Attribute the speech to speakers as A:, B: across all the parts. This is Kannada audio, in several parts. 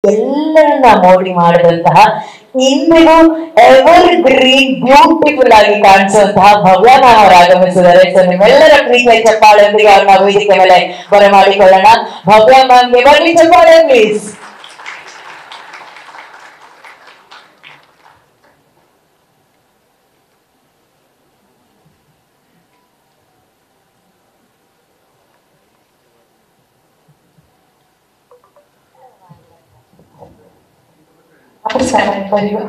A: ಎಲ್ಲರನ್ನ ಮೋಡಿ ಮಾಡಿದಂತಹ ಇಂದಿಗೂ ಎವರ್ ಗ್ರೀನ್ ಬ್ಯೂಟಿಫುಲ್ ಆಗಿ ಕಾಣಿಸುವಂತಹ ಭವ್ಯ ಮ್ಯಾಮ್ ಅವರು ಆಗಮಿಸಿದ್ದಾರೆ ಸೊ ನಿಮ್ಮೆಲ್ಲರ ಪ್ರೀತಿಯ ಚಪ್ಪಾಳೆಯೊಂದಿಗೆ ಅವ್ರನ್ನ ವೇದಿಕೆ ಮೇಲೆ ಬರಮಾಡಿಕೊಳ್ಳೋಣ ಭವ್ಯ ಮ್ಯಾಮ್ಗೆ ಬರಲಿ ಚಪ್ಪಾಳೆ ಪ್ಲೀಸ್
B: ನಮಸ್ಕಾರ ಎಲ್ಲರಿಗೂ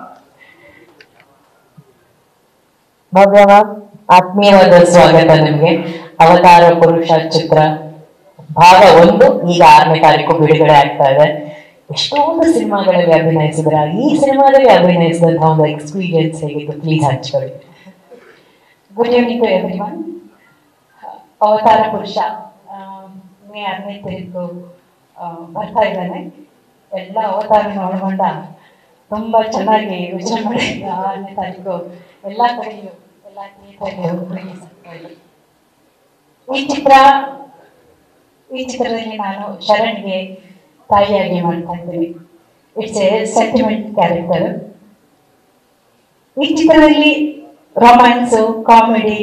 A: ಭವ್ಯ ಮ್ಯಾಮ್ ಆತ್ಮೀಯವಾದ ಸ್ವಾಗತ ನಿಮ್ಗೆ ಅವತಾರ ಪುರುಷ ಚಿತ್ರ ಭಾಗ ಒಂದು ಈಗ ಆರನೇ ತಾರೀಕು ಬಿಡುಗಡೆ ಆಗ್ತಾ ಇದೆ ಎಷ್ಟೊಂದು ಸಿನಿಮಾಗಳಲ್ಲಿ ಅಭಿನಯಿಸಿದ್ರ ಈ ಸಿನಿಮಾದಲ್ಲಿ ಅಭಿನಯಿಸಿದಂತಹ ಒಂದು ಎಕ್ಸ್ಪೀರಿಯನ್ಸ್ ಹೇಗಿತ್ತು ಪ್ಲೀಸ್ ಹಂಚ್ಕೊಳ್ಳಿ
B: good evening to everyone Avatara Purusha ಆ, ಮೇ ಹದಿನೈದು ತಾರೀಕು ಆ, ಬರ್ತಾ ಇದ್ದಾನೆ ಎಲ್ಲ ಅವತಾರನ ಒಳಗೊಂಡ ತುಂಬ ಚೆನ್ನಾಗಿ ವಿಜೃಂಭಣೆ ಆರನೇ ತಾರೀಕು ಎಲ್ಲ ಕಡೆಯೂ ಎಲ್ಲ ಥಿಯೇಟರ್ಗೆ ರಿಲೀಸ್ ಆಗ್ತಾ ಇದೆ ಈ ಚಿತ್ರ ಈ ಚಿತ್ರದಲ್ಲಿ ನಾನು ಶರಣ್ಗೆ ತಾಯಿಯಾಗಿ ಮಾಡ್ತಾ ಇದ್ದೀನಿ ಇಟ್ಸ್ ಎ ಸೆಂಟಿಮೆಂಟ್ ಕ್ಯಾರೆಕ್ಟರ್ ಈ ಚಿತ್ರದಲ್ಲಿ romance comedy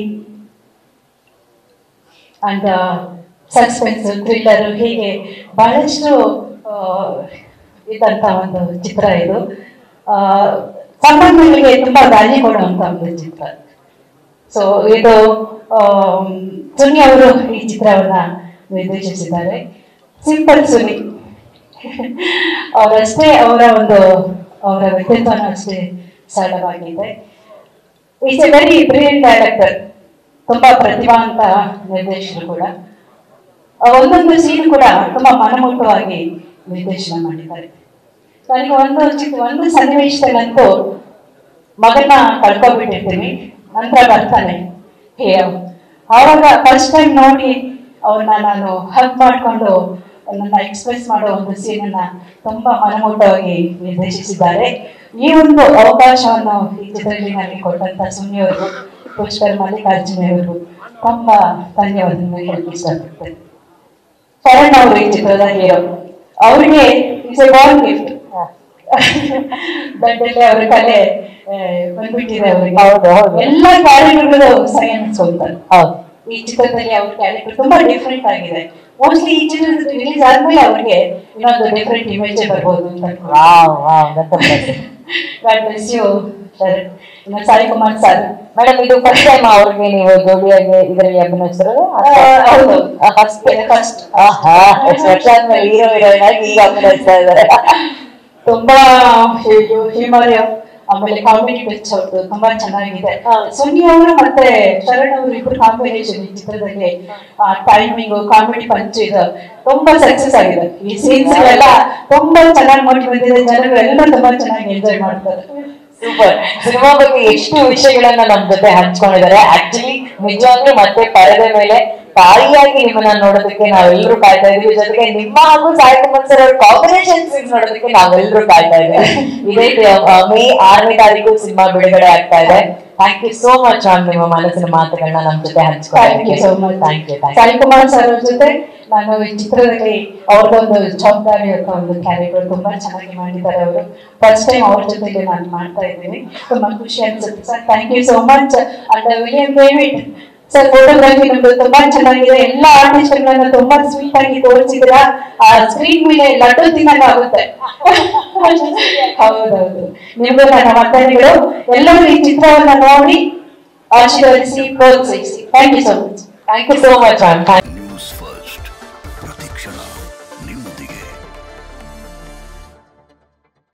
B: and suspense thriller ಹೀಗೆ ಬಹಳಷ್ಟು ಆ, ಇದ್ದಂಥ ಒಂದು ಚಿತ್ರ ಇದು ಆ, ಸಂಬಂಧಗಳಿಗೆ ತುಂಬಾ ವ್ಯಾಲ್ಯೂ ಕೊಡುವಂತ ಒಂದು ಚಿತ್ರ ಸೊ ಇದು ಆಮ್, ಸುನಿ ಅವರು ಈ ಚಿತ್ರವನ್ನ ನಿರ್ದೇಶಿಸಿದ್ದಾರೆ ಸಿಂಪಲ್ ಸುನಿ ಅವರಷ್ಟೇ ಅವರ ಒಂದು ಅವರ ವ್ಯಕ್ತಿತ್ವನ ಅಷ್ಟೇ ಸರಳವಾಗಿದೆ is a very brilliant director ತುಂಬಾ ಪ್ರತಿಭಾವಂತ ನಿರ್ದೇಶಕರು ಕೂಡ ಆ ಒಂದೊಂದು ಸೀನ್ ಕೂಡ ತುಂಬಾ ಮನಮುಟ್ಟವಾಗಿ ನಿರ್ದೇಶನ ಮಾಡಿದ್ದಾರೆ ನನಗೆ ಒಂದು ಚಿಕ್ಕ ಒಂದು ಸನ್ನಿವೇಶದಲ್ಲಂತೂ ಮಗನ ಕಳ್ಕೊಬಿಟ್ಟಿರ್ತೀನಿ ನಂತರ ಬರ್ತಾನೆ ಹೇ ಆವಾಗ ಫಸ್ಟ್ ಟೈಮ್ ನೋಡಿ ಅವನ್ನ ನಾನು ಹಗ್ ಮಾಡಿಕೊಂಡು ನನ್ನ ಎಕ್ಸ್ಪ್ರೆಸ್ ಮಾಡೋ ಒಂದು ಸೀನನ್ನ ತುಂಬಾ ಮನಮುಟ್ಟವಾಗಿ ನಿರ್ದೇಶಿಸಿದ್ದಾರೆ ಈ ಒಂದು ಅವಕಾಶವನ್ನು ಈ ಚಿತ್ರದಲ್ಲಿ ನನಗೆ ಕೊಟ್ಟಂತ ಸುನಿಯವರು ಪುಷ್ಕರ್ ಮಲ್ಲಿಕಾರ್ಜುನ ಅವರು ತುಂಬಾ ಧನ್ಯವಾದವನ್ನು ಹೇಳಕ್ಕೆ ಇಷ್ಟಪಡ್ತೇನೆ ಶರಣ್ ಅವರು ಈ ಚಿತ್ರದ ಹೀರೋ ಅವರಿಗೆ ಇಟ್ಸ್ ಎ ಬಾರ್ನ್ ಗಿಫ್ಟ್ ದಡ್ಡಲ್ಲಿ ಅವ್ರ ಕಲೆ ಆ, ಬಂದ್ಬಿಟ್ಟಿದೆ ಅವರಿಗೆ
A: ಹೌದು, ಹೌದು.
B: ಎಲ್ಲ ಕ್ಯಾರೆಕ್ಟರ್ಗಳು ಸರಿ ಅನ್ಸ್ಕೊಂತಾರೆ
A: ಹೌದು
B: ಈ ಚಿತ್ರದಲ್ಲಿ ಅವ್ರ ಕ್ಯಾರೆಕ್ಟರ್ ತುಂಬಾ ಡಿಫ್ರೆಂಟ್ ಆಗಿದೆ ಮೋಸ್ಟ್ಲಿ ಈ ಚಿತ್ರ ರಿಲೀಸ್ ಆದ್ಮೇಲೆ ಅವ್ರಿಗೆ ಇನ್ನೊಂದು ಡಿಫ್ರೆಂಟ್ ಇಮೇಜ್ ಬರ್ಬೋದು ಅಂತ
A: wow wow Datta
B: god bless you sir ಇನ್ನು ಸಾಯಿ ಕುಮಾರ್ ಸರ್
A: ಮೇಡಮ್ ಇದು ಫಸ್ಟ್ ಟೈಮ್ ಅವ್ರಿಗೆ ನೀವು ಜೋಡಿಯಾಗಿ ಇದರಲ್ಲಿ ಅಭಿನಯಿಸಿರೋದು
B: ಹೌದು
A: ಫಸ್ಟ್
B: ಫಸ್ಟ್
A: ಆಹಾ ಎಷ್ಟು ವರ್ಷ ಆದ್ಮೇಲೆ ಹೀರೋ ಹೀರೋಯಿನ್ ಆಗಿ ಈಗ ಅಭಿನಯಿಸ್ತಾ ಇದ್ದಾರೆ
B: ತುಂಬಾ ಹ್ಯೂಮರ್ ಆಮೇಲೆ ಕಾಮಿಡಿ ಟಚ್ ಅವ್ರದ್ದು ತುಂಬಾ ಚೆನ್ನಾಗಿದೆ
A: ಹೌದು.
B: ಸುನಿ ಅವರು ಮತ್ತೆ ಶರಣ್ ಅವರು ಇಬ್ರು ಕಾಂಬಿನೇಷನ್ ಈ ಚಿತ್ರದಲ್ಲಿ ಟೈಮಿಂಗ್ ಕಾಮಿಡಿ ಪಂಚ್ ಇದು ತುಂಬಾ ಸಕ್ಸಸ್ ಆಗಿದೆ ಈ ಸೀನ್ಸ್ ಎಲ್ಲ ತುಂಬಾ ಚೆನ್ನಾಗಿ ಮಾಡಿ ಬಂದಿದೆ ಜನರು ಎಲ್ಲ ತುಂಬಾ ಚೆನ್ನಾಗಿ ಎಂಜಾಯ್ ಮಾಡ್ತಾರೆ
A: ಸೂಪರ್ ಸಿನಿಮಾ ಬಗ್ಗೆ ಎಷ್ಟು ವಿಷಯಗಳನ್ನ ನಮ್ ಜೊತೆ ಹಂಚ್ಕೊಂಡಿದ್ದಾರೆ ಆಕ್ಚುಲಿ ನಿಜವಾಗ್ಲೂ ಮತ್ತೆ ಪರದೆ ಮೇಲೆ ತಾಯಿಯಾಗಿ ನಿಮ್ಮನ್ನ ನೋಡೋದಕ್ಕೆ ನಾವೆಲ್ಲರೂ ಕಾಯ್ತಾ ಇದೀವಿ ಜೊತೆಗೆ ನಿಮ್ಮ ಹಾಗೂ ಸಾಯಿ ಕುಮಾರ್ ಸರ್ ಅವ್ರ ಕಾಂಬಿನೇಷನ್ ಸೀನ್ಸ್ ನೋಡೋದಕ್ಕೆ ನಾವೆಲ್ಲರೂ ಕಾಯ್ತಾ ಇದ್ದೇವೆ ಇದೇ ಆ, ಮೇ ಆರನೇ ತಾರೀಕು ಸಿನಿಮಾ ಬಿಡುಗಡೆ ಆಗ್ತಾ ಇದೆ thank you so much ma'am ನಿಮ್ಮ ಮನಸ್ಸಿನ ಮಾತುಗಳನ್ನ ನಮ್ ಜೊತೆ
B: thank you so much
A: thank you thank
B: Sai Kumar sir ಅವ್ರ ಜೊತೆ ನಾನು ಈ ಚಿತ್ರದಲ್ಲಿ ಅವ್ರದ್ದೊಂದು ಜವಾಬ್ದಾರಿ ಅಂತ ಒಂದು ಕ್ಯಾರೆಕ್ಟರ್ ತುಂಬಾ ಚೆನ್ನಾಗಿ ಮಾಡಿದ್ದಾರೆ ಅವರು ಫಸ್ಟ್ ಟೈಮ್ ಅವ್ರ ಜೊತೆಗೆ ನಾನು ಮಾಡ್ತಾ ಇದ್ದೀನಿ ತುಂಬಾ ಖುಷಿ ಅನ್ಸುತ್ತೆ sir thank you so much and William David sir photography ನಮ್ದು ತುಂಬಾ ಚೆನ್ನಾಗಿದೆ ಎಲ್ಲ ಆರ್ಟಿಸ್ಟ್ಗಳನ್ನ ತುಂಬಾ ಸ್ವೀಟ್ ಆಗಿ ತೋರಿಸಿದ್ರ ಆ ಸ್ಕ್ರೀನ್ ಮೇಲೆ ಲಡ್ಡು ತಿನ್ನಂಗ ಆಗುತ್ತೆ ಹೌದೌದು ನಿಮ್ಗೂ ನನ್ನ ಮಕ್ಕಳಿಗಳು ಎಲ್ಲರೂ ಈ ಚಿತ್ರವನ್ನ ನೋಡಿ ಆಶೀರ್ವದಿಸಿ ಪ್ರೋತ್ಸಾಹಿಸಿ thank you so much
A: thank you so much ma'am
C: news first ಪ್ರತಿಕ್ಷಣ ನಿಮ್ಮೊಂದಿಗೆ